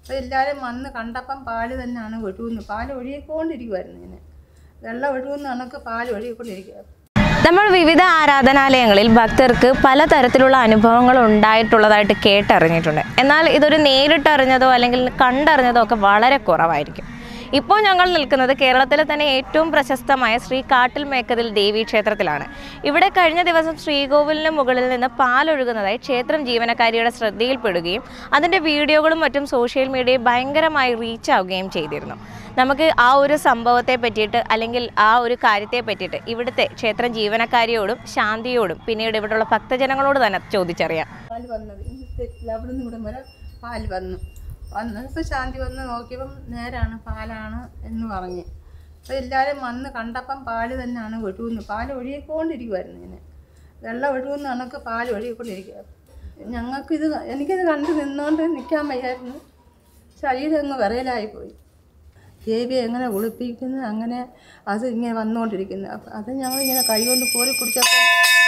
അപ്പോൾ എല്ലാവരും വന്ന് കണ്ടപ്പം പാല് തന്നെയാണ് ഒഴുകുന്നു പാല് ഒഴുകിക്കൊണ്ടിരിക്കുമായിരുന്നു ഇങ്ങനെ വെള്ളം ഒഴുകുന്ന കണക്ക് പാല് ഒഴുകിക്കൊണ്ടിരിക്കുക നമ്മൾ വിവിധ ആരാധനാലയങ്ങളിൽ ഭക്തർക്ക് പലതരത്തിലുള്ള അനുഭവങ്ങൾ ഉണ്ടായിട്ടുള്ളതായിട്ട് കേട്ടറിഞ്ഞിട്ടുണ്ട് എന്നാൽ ഇതൊരു നേരിട്ടറിഞ്ഞതോ അല്ലെങ്കിൽ കണ്ടറിഞ്ഞതോ ഒക്കെ വളരെ കുറവായിരിക്കും ഇപ്പോൾ ഞങ്ങൾ നിൽക്കുന്നത് കേരളത്തിലെ തന്നെ ഏറ്റവും പ്രശസ്തമായ ശ്രീ കാട്ടിൽ മേക്കതിൽ ദേവി ക്ഷേത്രത്തിലാണ് ഇവിടെ കഴിഞ്ഞ ദിവസം ശ്രീകോവിലിന് മുകളിൽ നിന്ന് പാലൊഴുകുന്നതായി ക്ഷേത്രം ജീവനക്കാരിയുടെ ശ്രദ്ധയിൽപ്പെടുകയും അതിൻ്റെ വീഡിയോകളും മറ്റും സോഷ്യൽ മീഡിയയിൽ ഭയങ്കരമായി റീച്ച് ആവുകയും ചെയ്തിരുന്നു നമുക്ക് ആ ഒരു സംഭവത്തെ പറ്റിയിട്ട് അല്ലെങ്കിൽ ആ ഒരു കാര്യത്തെ പറ്റിയിട്ട് ഇവിടുത്തെ ക്ഷേത്രം ജീവനക്കാരിയോടും ശാന്തിയോടും പിന്നീട് ഇവിടെയുള്ള ഭക്തജനങ്ങളോട് തന്നെ ചോദിച്ചറിയാം പാല് വന്നത് അവിടെ നിന്ന് ഇവിടെ വരെ പാല് വന്നു വന്നപ്പോൾ ശാന്തി വന്ന് നോക്കിയപ്പം നേരാണ് പാലാണ് എന്ന് പറഞ്ഞ് അപ്പോൾ എല്ലാവരും വന്ന് കണ്ടപ്പം പാല് തന്നെയാണ് ഒഴുകുന്നു പാല് ഒഴുകിക്കൊണ്ടിരിക്കുമായിരുന്നു ഇങ്ങനെ വെള്ളം ഒഴുകുന്ന കണക്ക് പാല് ഒഴുകിക്കൊണ്ടിരിക്കുക ഞങ്ങൾക്കിത് എനിക്കിത് കണ്ട് നിന്നുകൊണ്ട് നിൽക്കാൻ വയ്യായിരുന്നു ശരീരം അങ്ങ് വിറയലായിപ്പോയി ദേവിയെ എങ്ങനെ ഒളിപ്പിക്കുന്നു അങ്ങനെ അത് ഇങ്ങനെ വന്നുകൊണ്ടിരിക്കുന്നു അപ്പം അത് ഞങ്ങളിങ്ങനെ കൈ കൊണ്ട് കോരി കുടിച്ചപ്പോൾ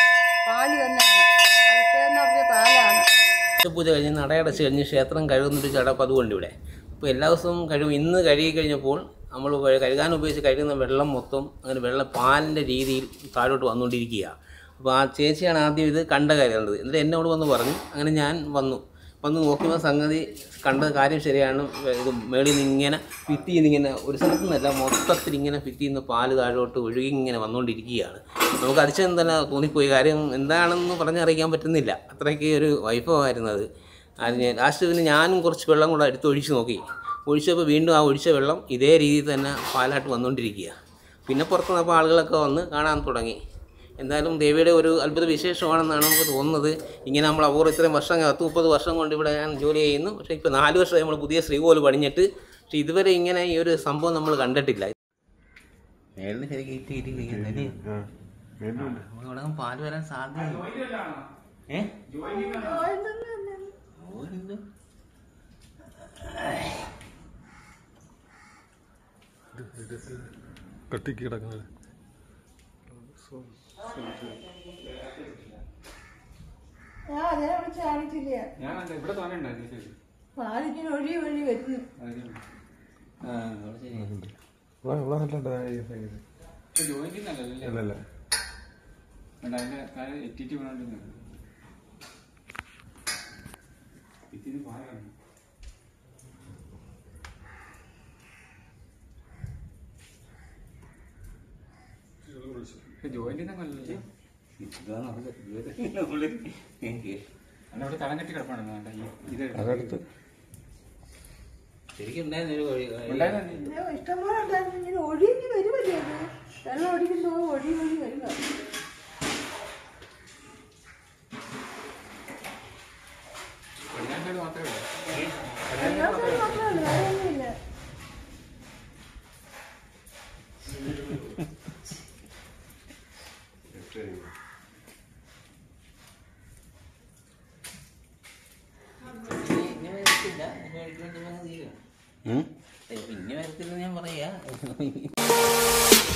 പാല് തന്നെയാണ് അഭിഷേകം നടത്തിയ പാലാണ് പൂജ കഴിഞ്ഞ് നടയടച്ച് കഴിഞ്ഞ് ക്ഷേത്രം കഴുകുന്നൊരു ചടപ്പ് അതുകൊണ്ട് ഇവിടെ അപ്പോൾ എല്ലാ ദിവസവും കഴുകും ഇന്ന് കഴുകി കഴിഞ്ഞപ്പോൾ നമ്മൾ കഴുകാൻ ഉപയോഗിച്ച് കഴുകുന്ന വെള്ളം മൊത്തം അങ്ങനെ വെള്ളം പാലിൻ്റെ രീതിയിൽ താഴോട്ട് വന്നുകൊണ്ടിരിക്കുക അപ്പോൾ ആ ചേച്ചിയാണ് ആദ്യം ഇത് കണ്ട കാര്യം കണ്ടത് എന്നിട്ട് എന്നോട് വന്ന് പറഞ്ഞു അങ്ങനെ ഞാൻ വന്നു വന്ന് നോക്കുമ്പോൾ സംഗതി കണ്ട കാര്യം ശരിയാണ് ഇത് മേളിൽ നിന്ന് ഇങ്ങനെ ഭിത്തി ഇങ്ങനെ ഒരു സ്ഥലത്തു നിന്നല്ല മൊത്തത്തിൽ ഇങ്ങനെ ഭിത്തി നിന്ന് പാല് താഴോട്ട് ഒഴുകി ഇങ്ങനെ വന്നുകൊണ്ടിരിക്കുകയാണ് നമുക്ക് അതിശയം തന്നെ തോന്നിപ്പോയി കാര്യം എന്താണെന്ന് പറഞ്ഞറിയിക്കാൻ പറ്റുന്നില്ല അത്രയ്ക്ക് ഒരു വൈഭവമായിരുന്നു അത് അത് ഞാൻ ലാസ്റ്റ് പിന്നെ ഞാനും കുറച്ച് വെള്ളം കൂടെ എടുത്ത് ഒഴിച്ച് നോക്കി ഒഴിച്ചപ്പോൾ വീണ്ടും ആ ഒഴിച്ച വെള്ളം ഇതേ രീതിയിൽ തന്നെ പാലായിട്ട് വന്നുകൊണ്ടിരിക്കുക പിന്നെ പുറത്ത് നിന്നപ്പോൾ ആളുകളൊക്കെ വന്ന് കാണാൻ തുടങ്ങി എന്തായാലും ദേവിയുടെ ഒരു അത്ഭുത വിശേഷമാണെന്നാണ് നമുക്ക് തോന്നുന്നത് ഇങ്ങനെ നമ്മൾ അപൂർവം ഇത്രയും വർഷം പത്ത് മുപ്പത് വർഷം കൊണ്ട് ഇവിടെ ഞാൻ ജോലി ചെയ്യുന്നു പക്ഷേ ഇപ്പോൾ നാല് വർഷമായി നമ്മൾ പുതിയ ശ്രീകോല് പണിഞ്ഞിട്ട് പക്ഷേ ഇതുവരെ ഇങ്ങനെ ഈ ഒരു സംഭവം നമ്മൾ കണ്ടിട്ടില്ല മേളിൽ ശരിക്കും ഇറ്റി ഇറ്റി ഇരിക്കുന്നല്ലേ ഇവിടെ പാല് വരാൻ സാധ്യത ഏ ഓരെന്ത്? കട്ടിക്ക് കിടക്കുന്നത് ഞാൻ അതിനെ വിളിച്ച് കാണിച്ചില്ല ഞാൻ ഇവിടെ തോന്നെ ഉണ്ടായിരുന്നു ശരി പാലിങ്ങനെ ഒഴുകി ഒഴുകി വരുന്നു ആ, അവിടെ ശരിയാ. ജോയിന്റ് നല്ലല്ലേ അല്ലല്ല വേണ്ട അതിന്റെ കാര്യം എറ്റിറ്റ് വീണോണ്ടിരുന്നത് ഇതിന് പാലാണ് ജോയിന്റ് നല്ലല്ലേ ഇതാണ് അവിടെ ഇതുവരെ നമ്മള് എനിക്ക് അല്ല അവിടെ കളം കെട്ടി കിടപ്പാണ് വേണ്ട ഈ ഇത് അതടുത്ത് ശരിക്കും ഉണ്ടായിരുന്ന ഒരു വഴി ഉണ്ടായിരുന്നു പിന്നെ ഇഷ്ടംപോലെ ഉണ്ടായിരുന്നു ഇങ്ങനെ ഒഴുകി വരുമല്ലേ അത് വെള്ളം ഒഴുകുന്നോ ഒഴുകി ഒഴുകി വരിക പടിഞ്ഞാറ് സൈഡ് മാത്രമേ ഉള്ളൂ അതിനകത്ത് മാത്രമേ ഉള്ളൂ വേറെ ഒന്നുമില്ല ഇനി വരത്തില്ല ഇനി വരത്തില്ല തീരുക പിന്നെ വരത്തില്ല ഞാൻ പറയാ